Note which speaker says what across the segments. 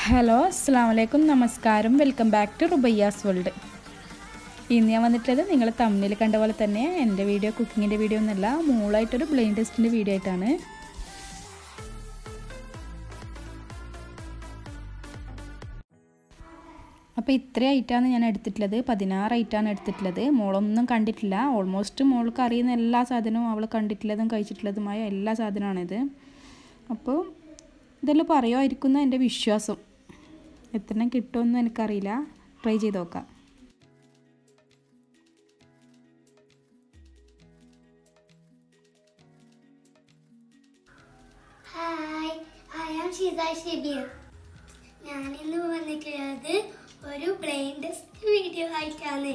Speaker 1: Hello അസ്സാം വലൈക്കും നമസ്കാരം welcome back to Rubaiya's world ഇന്ന് ഞാൻ വന്നിട്ടുള്ളത് നിങ്ങൾ തമ്മിൽ കണ്ട പോലെ തന്നെ എൻ്റെ വീഡിയോ കുക്കിങ്ങിൻ്റെ വീഡിയോ ഒന്നുമല്ല മൂളായിട്ടൊരു ബ്ലെയിൻ ടെസ്റ്റിൻ്റെ വീഡിയോ ആയിട്ടാണ് അപ്പോൾ ഇത്ര ഐറ്റാണ് ഞാൻ എടുത്തിട്ടുള്ളത് പതിനാറ് ഐറ്റാണ് എടുത്തിട്ടുള്ളത് മോളൊന്നും കണ്ടിട്ടില്ല ഓൾമോസ്റ്റ് മോൾക്ക് അറിയുന്ന എല്ലാ സാധനവും അവൾ കണ്ടിട്ടുള്ളതും കഴിച്ചിട്ടുള്ളതുമായ എല്ലാ സാധനമാണിത് അപ്പോൾ ഇതെല്ലാം പറയുമായിരിക്കും എന്ന് എൻ്റെ വിശ്വാസം എത്ര കിട്ടുമെന്ന് എനിക്കറിയില്ല ട്രൈ ചെയ്ത് നോക്കാം
Speaker 2: hi I am Sheetha Shabeer ഞാനിന്ന് വന്നിട്ടുള്ളത് ഒരു ബ്രെയിൻ ടെസ്റ്റ് വീഡിയോ ആയിട്ടാണ്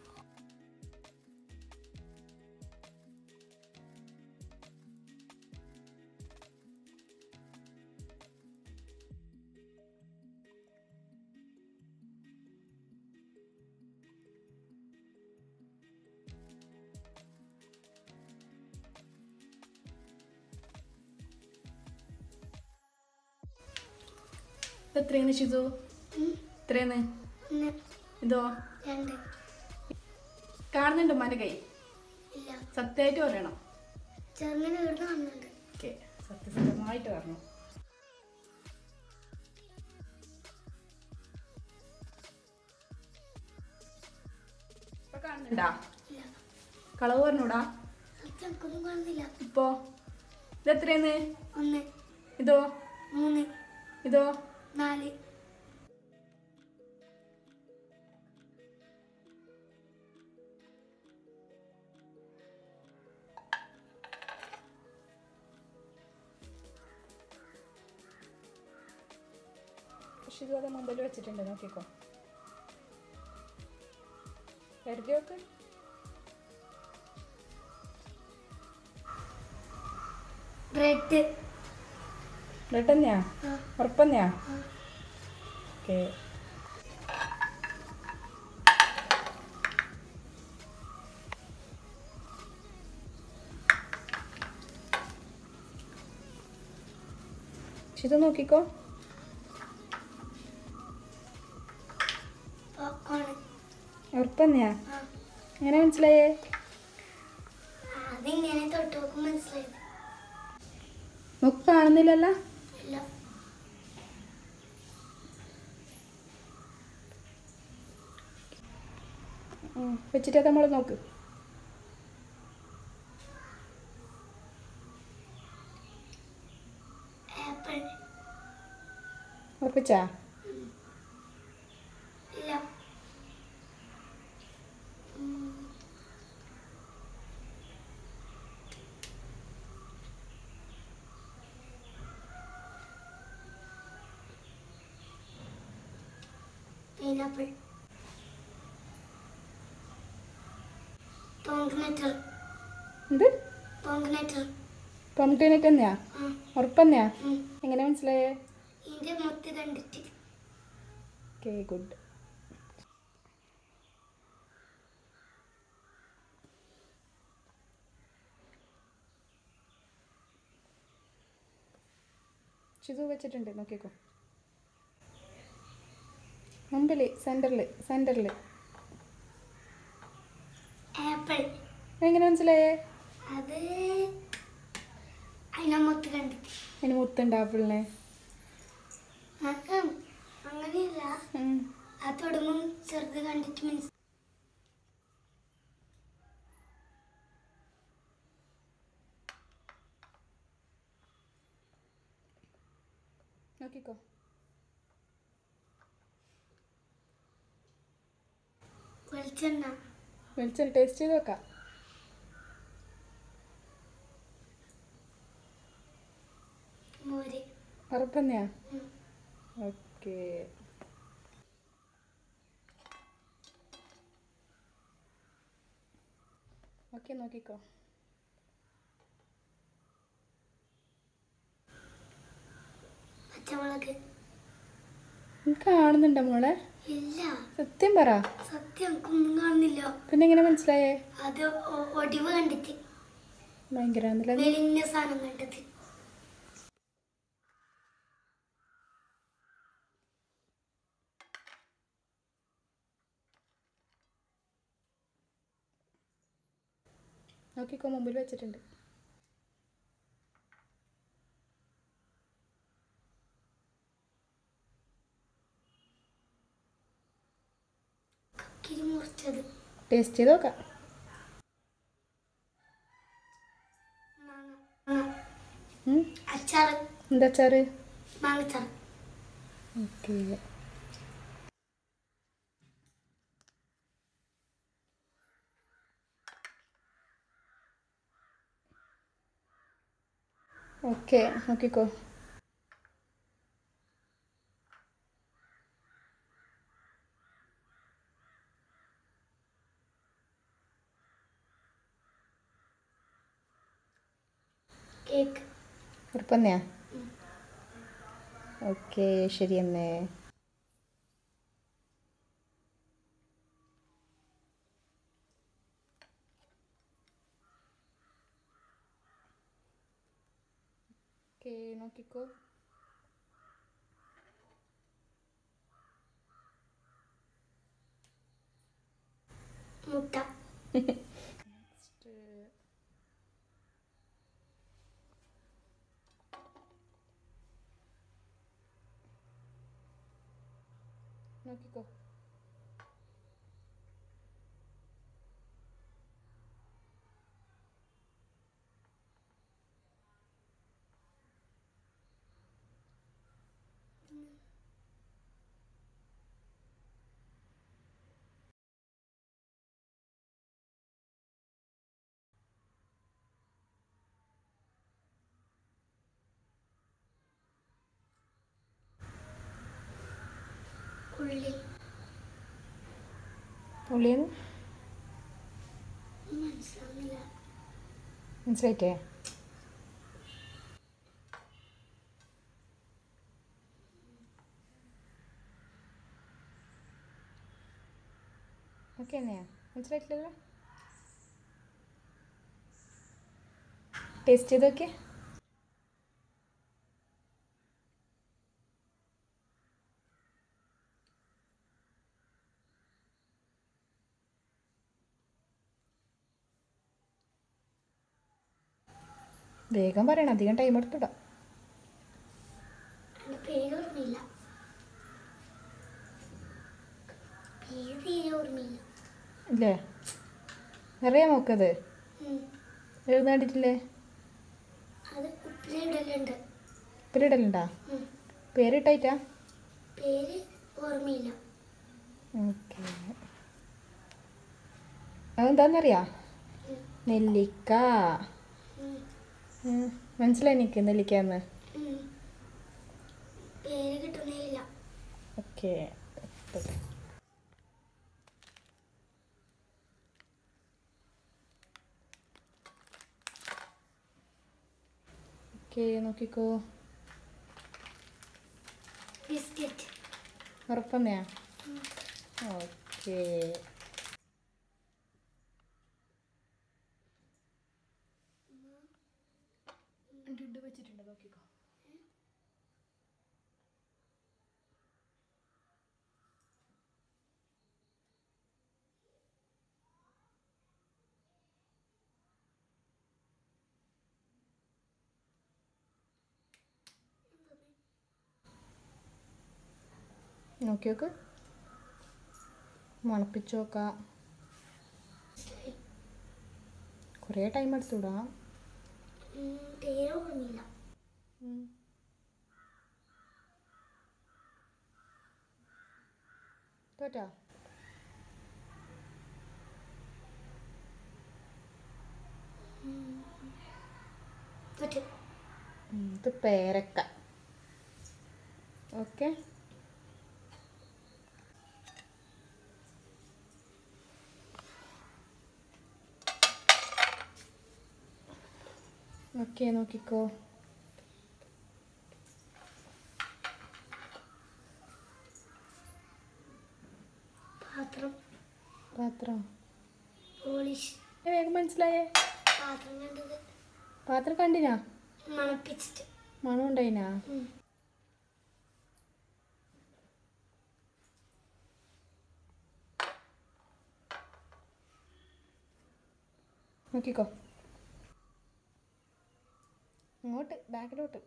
Speaker 1: എത്രയാണ് ഷിസു
Speaker 2: ഉം,
Speaker 1: എത്രയാണ്
Speaker 2: ഒന്ന്
Speaker 1: ഇതോ
Speaker 2: രണ്ട്
Speaker 1: കാണുന്നുണ്ട് ഉമ്മാൻ്റെ കൈ
Speaker 2: ഇല്ല
Speaker 1: സത്യമായിട്ട് പറയണം
Speaker 2: ചെറുങ്ങനെ ഇവിടുന്ന് വന്നുണ്ട്
Speaker 1: ഓക്കെ സത്യസത്യമായിട്ട് പറഞ്ഞു ഇപ്പൊ കാണുന്നുണ്ടാ
Speaker 2: ഇല്ല
Speaker 1: കളവ് പറഞ്ഞൂടാ
Speaker 2: സത്യം എനിക്കൊന്നും കാണുന്നില്ല
Speaker 1: ഇപ്പോ ഇതെത്രയാണ്
Speaker 2: ഒന്ന്
Speaker 1: ഇതോ
Speaker 2: മൂന്ന്
Speaker 1: ഇതോ
Speaker 2: നാല്
Speaker 1: പക്ഷെ ഇത് അത് മുമ്പിൽ വെച്ചിട്ടുണ്ട് നോക്കിക്കോ കരുതി നോക്ക്
Speaker 2: ബ്രെഡ്
Speaker 1: ബ്ലഡ് തന്നെയാ
Speaker 2: ആ,
Speaker 1: ഉറപ്പന്നെയാ
Speaker 2: ആ.
Speaker 1: ഓക്കെ ഇത് നോക്കിക്കോ
Speaker 2: പോപ്കോൺ
Speaker 1: ഉറപ്പന്നെയാ
Speaker 2: ആ
Speaker 1: എങ്ങനെ മനസ്സിലായേ
Speaker 2: അതിങ്ങനെ തൊട്ട് നോക്കും മനസ്സിലായത്
Speaker 1: നോക്ക് കാണുന്നില്ലല്ലോ
Speaker 2: ഇല്ല
Speaker 1: ഉം, വെച്ചിട്ട് നമ്മൾ നോക്ക്
Speaker 2: ആപ്പിൾ
Speaker 1: ഉറപ്പിച്ചാ
Speaker 2: ഇല്ല ഉം. പൈനാപ്പിൾ പോങ്ക്നെറ്റർ
Speaker 1: എന്ത്
Speaker 2: പോങ്ക്നെറ്റർ
Speaker 1: പമ്പിനൊക്കെ തന്നെയാ
Speaker 2: ആ
Speaker 1: ഉറപ്പന്നെയാ
Speaker 2: ഉം.
Speaker 1: എങ്ങനെ മനസ്സിലായേ
Speaker 2: ഇതിന്റെ മൊത്തം കണ്ടിട്ട്
Speaker 1: ഓക്കെ ഗുഡ് ഷിസു വെച്ചിട്ടുണ്ട് നോക്കിക്കോ മുമ്പിൽ സെൻറ്ററിൽ സെൻറ്ററിൽ
Speaker 2: ആപ്പിൾ
Speaker 1: എങ്ങനെ മനസ്സിലായേ
Speaker 2: അത് അതിനെ മൊത്തം കണ്ടിട്ട്
Speaker 1: അതിന് മുത്തുണ്ട് ആപ്പിളിനെ
Speaker 2: ആക്കാം. അങ്ങനെയല്ല
Speaker 1: ഉം.
Speaker 2: ആ തൊടുമ്പം ചെറുത് കണ്ടിട്ട് മീൻസ്
Speaker 1: നോക്കിക്കോ
Speaker 2: വെളിച്ചെണ്ണ
Speaker 1: വെളിച്ചെണ്ണ ടേസ്റ്റ് ചെയ്ത് നോക്കാം
Speaker 2: മോര്
Speaker 1: ഉറപ്പന്നെയാ
Speaker 2: ഉം.
Speaker 1: ഓക്കെ ഓക്കെ നോക്കിക്കോ
Speaker 2: പച്ചമുളക്
Speaker 1: കാണുന്നുണ്ടോ മോളെ
Speaker 2: ഇല്ല
Speaker 1: സത്യം പറ
Speaker 2: സത്യം ഒന്നും കാണുന്നില്ല
Speaker 1: പിന്നെ എങ്ങനെ മനസ്സിലായേ
Speaker 2: അത് ഒ- ഒടിവ് കണ്ടിട്ട്
Speaker 1: ഭയങ്കര
Speaker 2: മെലിഞ്ഞ സാധനം കണ്ടത്
Speaker 1: നോക്കിക്കോ മുമ്പിൽ വെച്ചിട്ടുണ്ട്
Speaker 2: കക്കിരി മുറിച്ചത്
Speaker 1: ടേസ്റ്റ് ചെയ്ത് നോക്കാം
Speaker 2: മാങ്ങ മാങ്ങ.
Speaker 1: ഉം.
Speaker 2: അച്ചാറ്
Speaker 1: എന്താ അച്ചാറ്
Speaker 2: മാങ്ങച്ചാറ്
Speaker 1: ഓക്കെ ഓക്കെ നോക്കിക്കോ
Speaker 2: കേക്ക്
Speaker 1: ഉറപ്പന്നെയാ ഓക്കെ ശരി എന്നേ ഓക്കെ നോക്കിക്കോ
Speaker 2: മുട്ട
Speaker 1: നോക്കിക്കോ
Speaker 2: ഉള്ളി
Speaker 1: ഉള്ളിന്ന്
Speaker 2: മനസ്സിലാവുന്നില്ല
Speaker 1: മനസ്സിലായിട്ടേ ഓക്കെ തന്നെയാ മനസ്സിലായിട്ടില്ലല്ലോ ടേസ്റ്റ് ചെയ്ത് നോക്കിയേ വേഗം പറയണം അധികം ടൈം എടുത്തിടാം
Speaker 2: എൻ്റെ പേര് ഓർമ്മയില്ല പേര് തീരെ ഓർമ്മയില്ല
Speaker 1: ഇല്ലേ അറിയാം നോക്കത്
Speaker 2: ഉം.
Speaker 1: എഴുതാണ്ടിട്ടില്ലേ
Speaker 2: അത് ഉപ്പിലിടലുണ്ട്
Speaker 1: പേരിടലുണ്ടാ
Speaker 2: ഉം.
Speaker 1: പേരിട്ടായിട്ടാ
Speaker 2: പേര് ഓർമ്മയില്ല
Speaker 1: ഓക്കെ അതെന്താന്നറിയാ
Speaker 2: ഉം.
Speaker 1: നെല്ലിക്ക
Speaker 2: ഉം.
Speaker 1: ഉം, മനസ്സിലായി എനിക്ക് നെല്ലിക്കാന്ന്
Speaker 2: ഉം. പേര് കിട്ടുന്നേ ഇല്ല
Speaker 1: ഓക്കെ ഓക്കെ നോക്കിക്കോ
Speaker 2: ബിസ്ക്കറ്റ്
Speaker 1: ഉറപ്പന്നെയാ ഓക്കെ വെച്ചിട്ടുണ്ട് നോക്കിക്കോ നോക്കി നോക്ക് മണപ്പിച്ച് നോക്കാം കുറേ ടൈം എടുത്തുവിടാ
Speaker 2: ഉം. പേര് ഓർമ്മയില്ല
Speaker 1: തോറ്റാ
Speaker 2: പറ്റും
Speaker 1: ഉം, ഇത് പേരക്ക ഓക്കെ ഓക്കെ നോക്കിക്കോ
Speaker 2: പാത്രം
Speaker 1: പാത്രം
Speaker 2: പോളിഷ്
Speaker 1: ഏ, വേഗം മനസ്സിലായേ
Speaker 2: പാത്രം കണ്ടത്
Speaker 1: പാത്രം കണ്ടിനാ
Speaker 2: മണപ്പിച്ചിട്ട്
Speaker 1: മണം ഉണ്ടായിനാ
Speaker 2: ഉം.
Speaker 1: നോക്കിക്കോ ഇങ്ങോട്ട് ബാക്കിലോട്ട്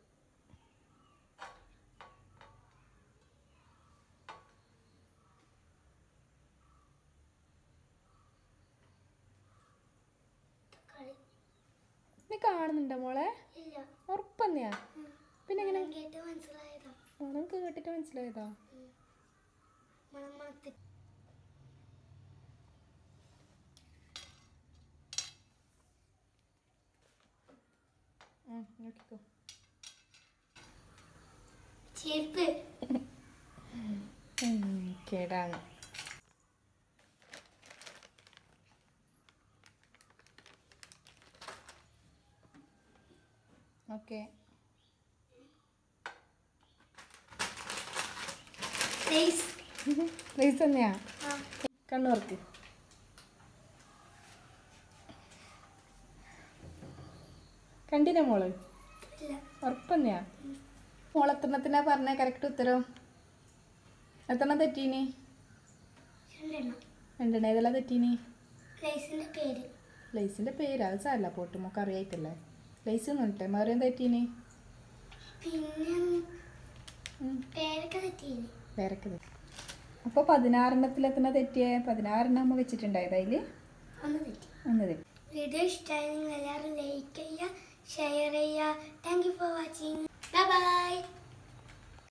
Speaker 2: കളി
Speaker 1: നീ കാണുന്നുണ്ടോ മോളെ
Speaker 2: ഇല്ല
Speaker 1: ഉറപ്പന്നെയാ പിന്നെ എങ്ങനെ
Speaker 2: കേട്ട് മനസ്സിലായതാ
Speaker 1: മണം കേട്ടിട്ട് മനസ്സിലായതാ
Speaker 2: മണം മണത്തി
Speaker 1: ഉം, നോക്കിക്കോ
Speaker 2: ചെരുപ്പ്
Speaker 1: ഉം, കേടാണ് ഓക്കെ
Speaker 2: ലേസ്
Speaker 1: പ്ലീസ് തന്നെയാ
Speaker 2: ആ
Speaker 1: കണ്ണുറക്ക് കണ്ടില്ല മോള്
Speaker 2: ഇല്ല
Speaker 1: ഉറപ്പന്നെയാ മോൾ എത്രണ്ണത്തിനാ പറഞ്ഞ കറക്റ്റ് ഉത്തരം എത്രണ്ണം തെറ്റീനി
Speaker 2: രണ്ടെണ്ണം
Speaker 1: രണ്ടെണ്ണം ഏതെല്ലാം തെറ്റീനി
Speaker 2: ലേസിന്റെ പേര്
Speaker 1: ലൈസിൻ്റെ പേര് അത് സാരല്ല പോട്ട് മോക്ക് അറിയായിട്ടല്ലേ ലൈസ് എന്നിട്ടെ വേറെ തെറ്റീനി
Speaker 2: പിന്നെ പേരൊക്കെ തെറ്റിയില്ലേ
Speaker 1: വേറൊക്കെ തെറ്റി അപ്പോൾ പതിനാറെണ്ണത്തിൽ എത്ര തെറ്റിയേ പതിനാറെണ്ണം അമ്മ വെച്ചിട്ടുണ്ടായത് അതിൽ
Speaker 2: ഒന്ന് തെറ്റി
Speaker 1: ഒന്ന് തെറ്റി
Speaker 2: വീഡിയോ ഇഷ്ടമായി നിങ്ങൾ എല്ലാവരും ലൈക്ക് ചെയ്യുക ഷെയർ ചെയ്യുക thank you for watching bye by